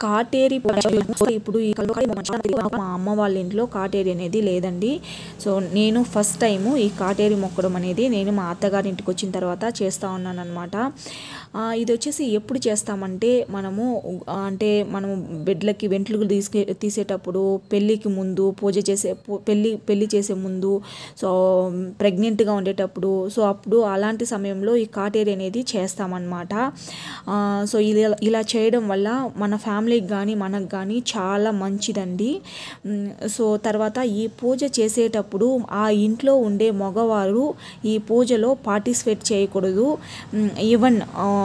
కాటేరి పూజ ఇప్పుడు ఈ కల్వకాయ మా అమ్మ వాళ్ళ ఇంట్లో కాటేరి అనేది లేదండి సో నేను ఫస్ట్ టైము ఈ కాటేరి మొక్కడం అనేది నేను మా అత్తగారి ఇంటికి వచ్చిన తర్వాత చేస్తూ ఉన్నాను అనమాట ఇది వచ్చేసి ఎప్పుడు చేస్తామంటే మనము ఆ, అంటే మనము బెడ్లకి వెంట్రుకలు తీసుకే తీసేటప్పుడు పెళ్ళికి ముందు పూజ చేసే పు- పెళ్ళి పెళ్ళి చేసే ముందు సో ప్రెగ్నెంట్గా ఉండేటప్పుడు సో అప్పుడు అలాంటి సమయంలో ఈ కాటేరి అనేది చేస్తామన్నమాట ఆ, సో ఇది ఇలా చేయడం వల్ల మన ఫ్యామిలీకి కానీ మనకు కానీ చాలా మంచిదండి ఉమ్, సో తర్వాత ఈ పూజ చేసేటప్పుడు ఆ ఇంట్లో ఉండే మగవారు ఈ పూజలో పార్టిసిపేట్ చేయకూడదు ఈవెన్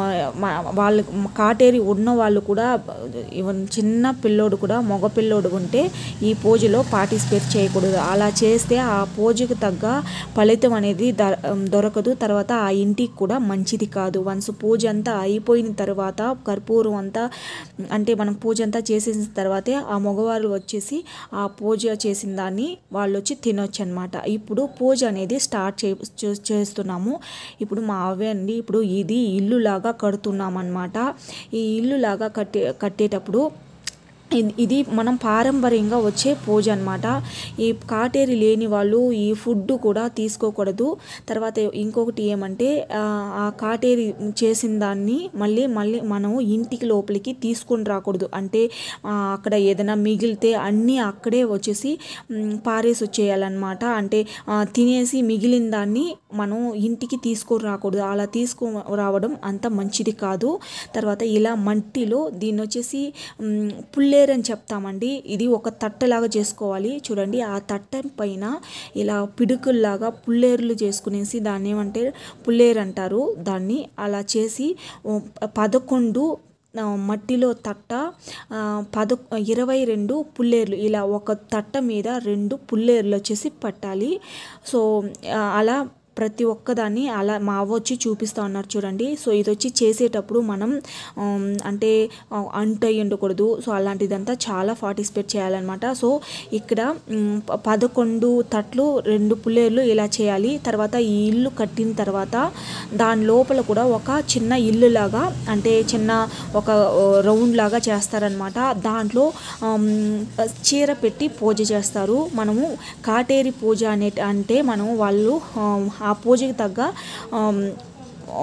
వాళ్ళు కాటేరి ఉన్న వాళ్ళు కూడా ఈవెన్ చిన్న పిల్లోడు కూడా మగ పిల్లోడు ఉంటే ఈ పూజలో పార్టిసిపేట్ చేయకూడదు అలా చేస్తే ఆ పూజకు తగ్గ ఫలితం అనేది ద- దొరకదు తర్వాత ఆ ఇంటికి కూడా మంచిది కాదు వన్స్ పూజ అంతా అయిపోయిన తర్వాత కర్పూరం అంతా అంటే మనం పూజ అంతా చేసేసిన తర్వాతే ఆ మగవారు వచ్చేసి ఆ పూజ చేసిన దాన్ని వాళ్ళు వచ్చి తినొచ్చు అనమాట ఇప్పుడు పూజ అనేది స్టార్ట్ చే చే- చేస్తున్నాము ఇప్పుడు మా అవ్వ అండి ఇప్పుడు ఇది ఇల్లు లాగా కడుతున్నాం అనమాట ఈ ఇల్లు లాగా కట్టే కట్టేటప్పుడు ఇది- ఇది మనం పారంపర్యంగా వచ్చే పూజ అనమాట ఈ కాటేరి లేని వాళ్ళు ఈ ఫుడ్ కూడా తీసుకోకూడదు తర్వాత ఇంకొకటి ఏమంటే ఆ, ఆ కాటేరి చేసిన దాన్ని మళ్ళీ మళ్ళీ మనం ఇంటికి లోపలికి తీసుకొని రాకూడదు అంటే ఆ, అక్కడ ఏదైనా మిగిలితే అన్నీ అక్కడే వచ్చేసి మ్, పారేసి వచ్చేయాలన్నమాట అంటే ఆ, తినేసి మిగిలిన దాన్ని మనం ఇంటికి తీసుకొని రాకూడదు అలా తీసుకు రావడం అంత మంచిది కాదు తర్వాత ఇలా మట్టిలో దీన్ని వచ్చేసి మ్, పుల్లేరు అని చెప్తామండి ఇది ఒక తట్టలాగా చేసుకోవాలి చూడండి ఆ తట్ట పైన ఇలా పిడుకుల్లాగా పుల్లేరులు చేసుకునేసి దాన్ని ఏమంటే పుల్లేరు అంటారు దాన్ని అలా చేసి ఓ పదకొండు ఆ, మట్టిలో తట్ట ఆ, పద ఇరవై రెండు పుల్లేర్లు ఇలా ఒక తట్ట మీద రెండు పుల్లేర్లు వచ్చేసి పట్టాలి సో ఆ, అలా ప్రతి ఒక్కదాన్ని అలా మా అవ్వ వచ్చి చూపిస్తూ ఉన్నారు చూడండి సో ఇది వచ్చి చేసేటప్పుడు మనం ఆమ్, అంటే ఆ, అంటు అయి ఉండకూడదు సో అలాంటిదంతా చాలా పార్టిసిపేట్ చేయాలన్నమాట సో ఇక్కడ మ్, ప- పదకొండు తట్లు రెండు పుల్లేర్లు ఇలా చేయాలి తర్వాత ఈ ఇల్లు కట్టిన తర్వాత దాని లోపల కూడా ఒక చిన్న ఇల్లు లాగా అంటే చిన్న ఒక ఓ, రౌండ్ లాగా చేస్తారనమాట దాంట్లో ఆమ్, చీర పెట్టి పూజ చేస్తారు మనము కాటేరి పూజ అనే అంటే మనం వాళ్ళు ఆమ్, ఆ పూజకి తగ్గ ఆమ్, ఆ,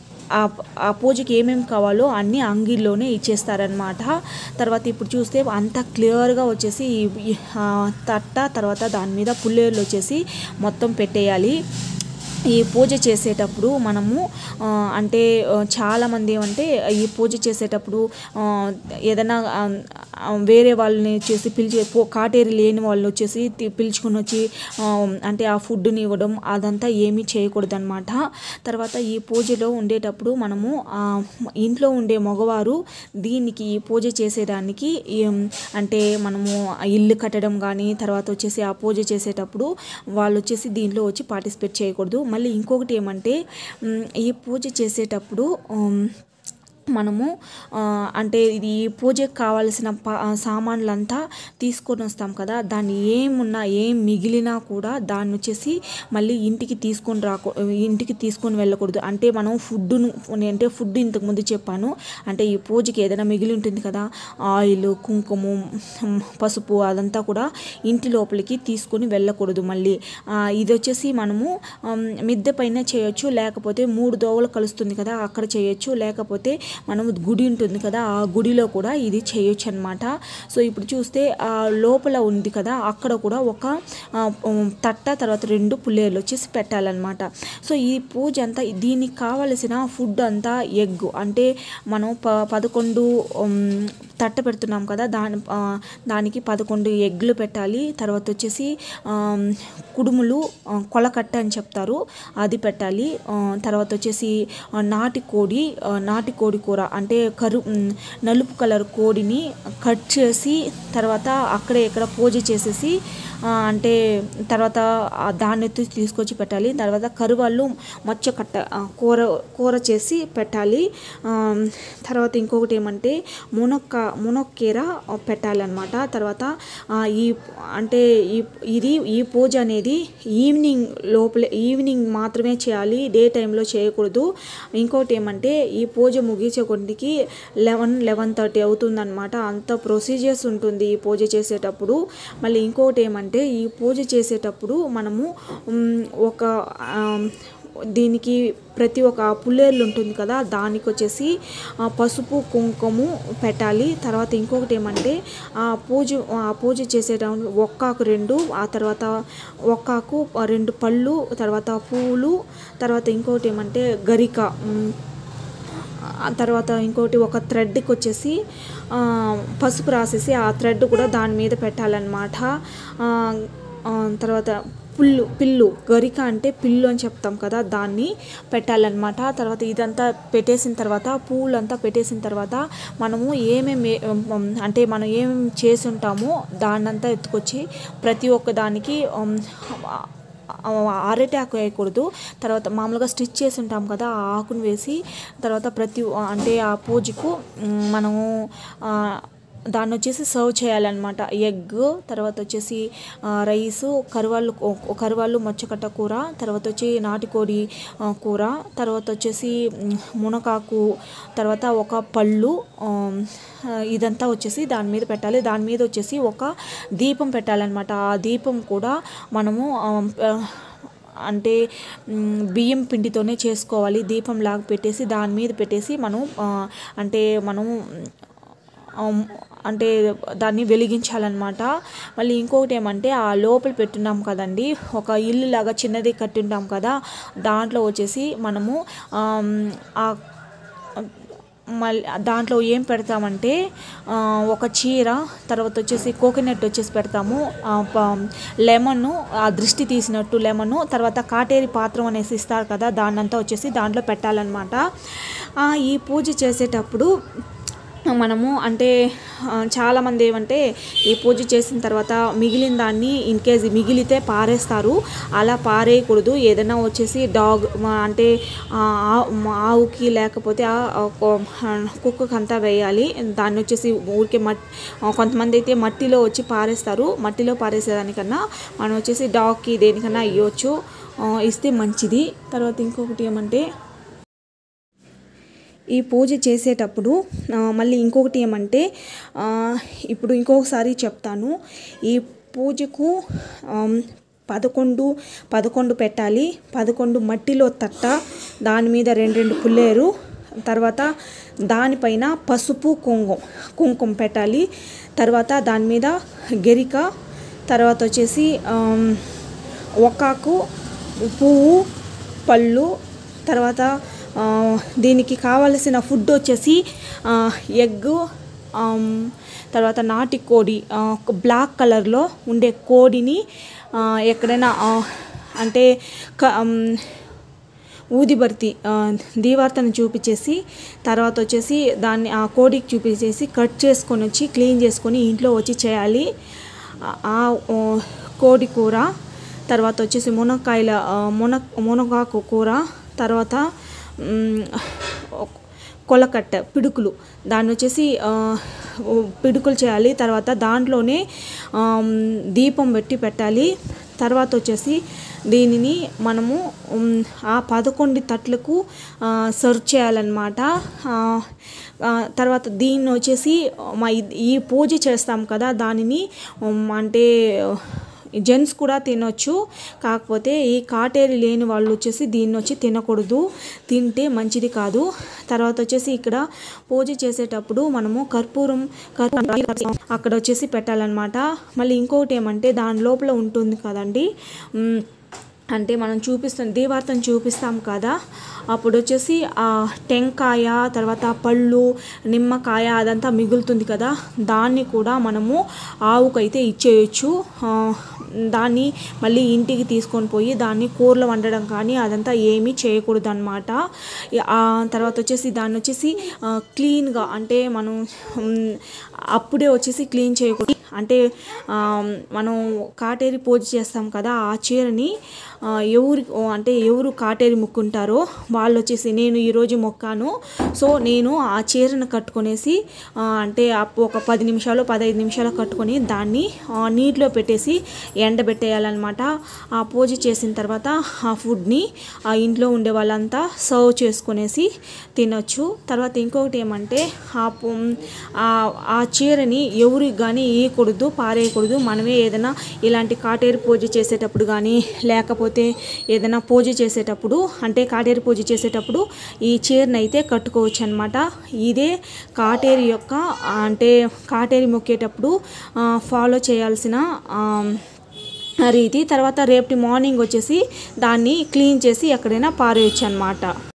ఆ ఆ పూజకి ఏమేమి కావాలో అన్నీ అంగిల్లోనే ఇచ్చేస్తారనమాట తర్వాత ఇప్పుడు చూస్తే అంత క్లియర్గా వచ్చేసి ఈ- ఈ, ఆ, తట్ట తర్వాత దాని మీద పుల్లేర్లు వచ్చేసి మొత్తం పెట్టేయాలి ఈ పూజ చేసేటప్పుడు మనము ఆ, అంటే ఆ, చాలామంది ఏమంటే ఈ పూజ చేసేటప్పుడు ఆ, ఏదైనా ఆ, ఆ, వేరే వాళ్ళని వచ్చేసి పిలిచి పో- కాటేరి లేని వాళ్ళు వచ్చేసి తి- పిలుచుకుని వచ్చి ఆ, అంటే ఆ ఫుడ్ని ఇవ్వడం అదంతా ఏమీ చేయకూడదు అనమాట తర్వాత ఈ పూజలో ఉండేటప్పుడు మనము ఆ, ఇంట్లో ఉండే మగవారు దీనికి ఈ పూజ చేసేదానికి ఏం, అంటే మనము ఆ ఇల్లు కట్టడం కానీ తర్వాత వచ్చేసి ఆ పూజ చేసేటప్పుడు వాళ్ళు వచ్చేసి దీంట్లో వచ్చి పార్టిసిపేట్ చేయకూడదు మళ్ళీ ఇంకొకటి ఏమంటే మ్, ఈ పూజ చేసేటప్పుడు ఉమ్, మనము ఆ, అంటే ఇది ఈ పూజకు కావాల్సిన ప సామాన్లంతా తీసుకొని వస్తాం కదా దాన్ని ఏమున్నా ఏం మిగిలినా కూడా దాన్ని వచ్చేసి మళ్ళీ ఇంటికి తీసుకొని రాకూ ఇంటికి తీసుకొని వెళ్ళకూడదు అంటే మనం ఫుడ్ను అంటే ఫుడ్ ఇంతకుముందు చెప్పాను అంటే ఈ పూజకి ఏదైనా మిగిలి ఉంటుంది కదా ఆయిల్ కుంకుమ పసుపు అదంతా కూడా ఇంటి లోపలికి తీసుకొని వెళ్ళకూడదు మళ్ళీ ఆ, ఇది వచ్చేసి మనము ఆమ్, మిద్దె పైన చేయొచ్చు లేకపోతే మూడు దోవలు కలుస్తుంది కదా అక్కడ చేయొచ్చు లేకపోతే మనం గుడి ఉంటుంది కదా ఆ గుడిలో కూడా ఇది చేయొచ్చు అనమాట సో ఇప్పుడు చూస్తే ఆ లోపల ఉంది కదా అక్కడ కూడా ఒక ఆ, ఉమ్, తట్ట తర్వాత రెండు పుల్లేర్లు వచ్చేసి పెట్టాలన్నమాట సో ఈ పూజ అంతా దీనికి కావలసిన ఫుడ్ అంతా ఎగ్ అంటే మనం ప పదకొండు ఉమ్, తట్ట పెడుతున్నాం కదా దాని ఆ, దానికి పదకొండు ఎగ్లు పెట్టాలి తర్వాత వచ్చేసి ఆమ్, కుడుములు ఆ, కొలకట్ట అని చెప్తారు అది పెట్టాలి ఆ, తర్వాత వచ్చేసి ఆ, నాటి కోడి ఆ, నాటి కోడి కూర అంటే కరు ఉమ్, నలుపు కలర్ కోడిని కట్ చేసి తర్వాత అక్కడే ఇక్కడ పూజ చేసేసి ఆ, అంటే తర్వాత ఆ దాన్ని ఎత్తి తీసుకొచ్చి పెట్టాలి తర్వాత కరువాళ్ళు మచ్చ కట్ట ఆ, కూర కూర చేసి పెట్టాలి ఆ, తర్వాత ఇంకొకటి ఏమంటే మునక్క మునక్కీర పెట్టాలన్నమాట తర్వాత ఆ, ఈ అంటే ఈ ఇది ఈ పూజ అనేది ఈవినింగ్ లోపలే ఈవినింగ్ మాత్రమే చేయాలి డే టైంలో చేయకూడదు ఇంకోటి ఏమంటే ఈ పూజ ముగించే కొద్దికి లెవెన్ లెవెన్ థర్టీ అవుతుందన్నమాట అంత ప్రొసీజర్స్ ఉంటుంది ఈ పూజ చేసేటప్పుడు మళ్ళీ ఇంకోటి ఏమంటే ఈ పూజ చేసేటప్పుడు మనము మ్, ఒక ఆ, దీనికి ప్రతి ఒక్క పుల్లేర్లు ఉంటుంది కదా దానికి వచ్చేసి ఆ, పసుపు కుంకుమ పెట్టాలి తర్వాత ఇంకొకటి ఏమంటే ఆ పూజ ఆ పూజ చేసేటప్పుడు ఒక్కాకు రెండు ఆ తర్వాత ఒక్కాకు రెండు పళ్ళు తర్వాత పువ్వులు తర్వాత ఇంకొకటి ఏమంటే గరిక మ్, ఆ తర్వాత ఇంకోటి ఒక థ్రెడ్కి వచ్చేసి ఆ, పసుపు రాసేసి ఆ థ్రెడ్ కూడా దాని మీద పెట్టాలన్నమాట ఆ, ఆ, తర్వాత పుల్లు పిల్లు గరిక అంటే పిల్లు అని చెప్తాం కదా దాన్ని పెట్టాలన్నమాట తర్వాత ఇదంతా పెట్టేసిన తర్వాత పువ్వులంతా పెట్టేసిన తర్వాత మనము ఏమేమి అంటే మనం ఏం చేసి ఉంటామో దాన్నంతా ఎత్తుకొచ్చి ప్రతి ఒక్క దానికి ఉమ్, అరటి ఆకు వేయకూడదు తర్వాత మామూలుగా స్టిచ్ చేసి ఉంటాం కదా ఆ ఆకును వేసి తర్వాత ప్రతి అంటే ఆ పూజకు మ్, మనము ఆ, దాన్ని వచ్చేసి సర్వ్ చేయాలన్నమాట ఎగ్ తర్వాత వచ్చేసి ఆ, రైసు కరువాళ్ళు కరువాళ్ళు మొచ్చకట్ట కూర తర్వాత వచ్చి నాటుకోడి ఆ, కూర తర్వాత వచ్చేసి మ్, మునకాకు తర్వాత ఒక పళ్ళు ఆ, ఇదంతా వచ్చేసి దాని మీద పెట్టాలి దాని మీద వచ్చేసి ఒక దీపం పెట్టాలన్నమాట ఆ దీపం కూడా మనము ఆ, ఆ, అంటే మ్, బియ్యం పిండితోనే చేసుకోవాలి దీపం లాగా పెట్టేసి దాని మీద పెట్టేసి మనం ఆ, అంటే మనం ఆమ్, అంటే దాన్ని వెలిగించాలన్నమాట మళ్ళీ ఇంకొకటి ఏమంటే ఆ లోపల పెట్టున్నాం కదండి ఒక ఇల్లు లాగా చిన్నది కట్టింటాం కదా దాంట్లో వచ్చేసి మనము ఆమ్, ఆ మళ్ళీ దాంట్లో ఏం పెడతామంటే ఆ, ఒక చీర తర్వాత వచ్చేసి కోకోనట్ వచ్చేసి పెడతాము ఆ, ప- లెమన్ ఆ దృష్టి తీసినట్టు లెమన్ తర్వాత కాటేరి పాత్రం అనేసి ఇస్తారు కదా దాన్నంతా వచ్చేసి దాంట్లో పెట్టాలన్నమాట ఆ, ఈ పూజ చేసేటప్పుడు మనము అంటే ఆ, చాలామంది ఏమంటే ఈ పూజ చేసిన తర్వాత మిగిలిన దాన్ని ఇన్ కేస్ మిగిలితే పారేస్తారు అలా పారేయకూడదు ఏదైనా వచ్చేసి డాగ్ మా- అంటే ఆ, ఆ- మా ఆవుకి లేకపోతే ఆ ఆ కో- ఆ, కుక్కకి అంతా వేయాలి దాన్ని వచ్చేసి ఊరికే మట్ ఆ, కొంతమంది అయితే మట్టిలో వచ్చి పారేస్తారు మట్టిలో పారేసేదానికన్నా మనం వచ్చేసి డాగ్కి దేనికన్నా ఇవ్వచ్చు ఆ, ఇస్తే మంచిది తర్వాత ఇంకొకటి ఏమంటే ఈ పూజ చేసేటప్పుడు ఆ, మళ్ళీ ఇంకొకటి ఏమంటే ఆ, ఇప్పుడు ఇంకొకసారి చెప్తాను ఈ పూజకు ఆమ్, పదకొండు పదకొండు పెట్టాలి పదకొండు మట్టిలో తట్ట దాని మీద రెండు రెండు పుల్లేరు తర్వాత దానిపైన పసుపు కుంకుమ కుంకుమ పెట్టాలి తర్వాత దాని మీద గెరిక తర్వాత వచ్చేసి ఆమ్, ఒక్కాకు పువ్వు పళ్ళు తర్వాత ఆ, దీనికి కావలసిన ఫుడ్ వచ్చేసి ఎగ్ తర్వాత నాటి కోడి ఆ, ఒక బ్లాక్ కలర్లో ఉండే కోడిని ఆ, ఎక్కడైనా ఆ, అంటే క ఆమ్, ఊదిబర్తి ఆ, దీవార్తను చూపించేసి తర్వాత వచ్చేసి దాన్ని ఆ కోడికి చూపించేసి కట్ చేసుకొని వచ్చి క్లీన్ చేసుకొని ఇంట్లో వచ్చి చేయాలి ఆ- ఆ ఓ, కోడి కూర తర్వాత వచ్చేసి మునక్కాయల ఆ, మున మునగాకు కూర తర్వాత మ్, కొలకట్ట పిడుకులు దాన్ని వచ్చేసి ఆ, ఓ పిడుకులు చేయాలి తర్వాత దాంట్లోనే ఆమ్, దీపం పెట్టి పెట్టాలి తర్వాత వచ్చేసి దీనిని మనము ఉమ్, ఆ పదకొండు తట్లకు ఆ, సర్వ్ చేయాలన్నమాట ఆ, ఆ, తర్వాత దీన్ని వచ్చేసి మా ఇ- ఈ పూజ చేస్తాం కదా దానిని ఉమ్, అంటే జెంట్స్ కూడా తినొచ్చు కాకపోతే ఈ కాటేరి లేని వాళ్ళు వచ్చేసి దీన్ని వచ్చి తినకూడదు తింటే మంచిది కాదు తర్వాత వచ్చేసి ఇక్కడ పూజ చేసేటప్పుడు మనము కర్పూరం కర్పూరం అక్కడ వచ్చేసి పెట్టాలన్నమాట మళ్ళీ ఇంకొకటి ఏమంటే దాని లోపల ఉంటుంది కదండి ఉమ్, అంటే మనం చూపిస్తాం దీవార్తను చూపిస్తాం కదా అప్పుడు వచ్చేసి ఆ టెంకాయ తర్వాత పళ్ళు నిమ్మకాయ అదంతా మిగులుతుంది కదా దాన్ని కూడా మనము ఆవుకైతే ఇచ్చేయచ్చు ఆ, దాన్ని మళ్ళీ ఇంటికి తీసుకొని పోయి దాన్ని కూరలు వండడం కానీ అదంతా ఏమీ చేయకూడదు అనమాట తర్వాత వచ్చేసి దాన్ని వచ్చేసి ఆ, క్లీన్గా అంటే మనం ఉమ్, అప్పుడే వచ్చేసి క్లీన్ చేయకూడదు అంటే ఆ, మనం కాటేరి పూజ చేస్తాం కదా ఆ చీరని ఆ, ఎవరు అంటే ఎవరు కాటేరి ముక్కుంటారో వాళ్ళు వచ్చేసి నేను ఈరోజు మొక్కాను సో నేను ఆ చీరను కట్టుకొనేసి ఆ, అంటే అప్పు ఒక పది నిమిషాలు పదహైదు నిమిషాలు కట్టుకొని దాన్ని ఆ, నీటిలో పెట్టేసి ఎండబెట్టేయాలన్నమాట ఆ పూజ చేసిన తర్వాత ఆ ఫుడ్ని ఆ ఇంట్లో ఉండే వాళ్ళంతా సర్వ్ చేసుకునేసి తినొచ్చు తర్వాత ఇంకొకటి ఏమంటే ఆ పొ- ఆ- ఆ చీరని ఎవరికి కానీ వేయకూడదు పారేయకూడదు మనమే ఏదైనా ఇలాంటి కాటేరు పూజ చేసేటప్పుడు కానీ లేకపోతే ఏదైనా పూజ చేసేటప్పుడు అంటే కాటేరు పూజ చేసేటప్పుడు ఈ చీరని అయితే కట్టుకోవచ్చు అనమాట ఇదే కాటేరు యొక్క ఆ, అంటే కాటేరి మొక్కేటప్పుడు ఫాలో చేయాల్సిన ఆ, రీతి తర్వాత రేపటి మార్నింగ్ వచ్చేసి దాన్ని క్లీన్ చేసి ఎక్కడైనా పారేయచ్చు అనమాట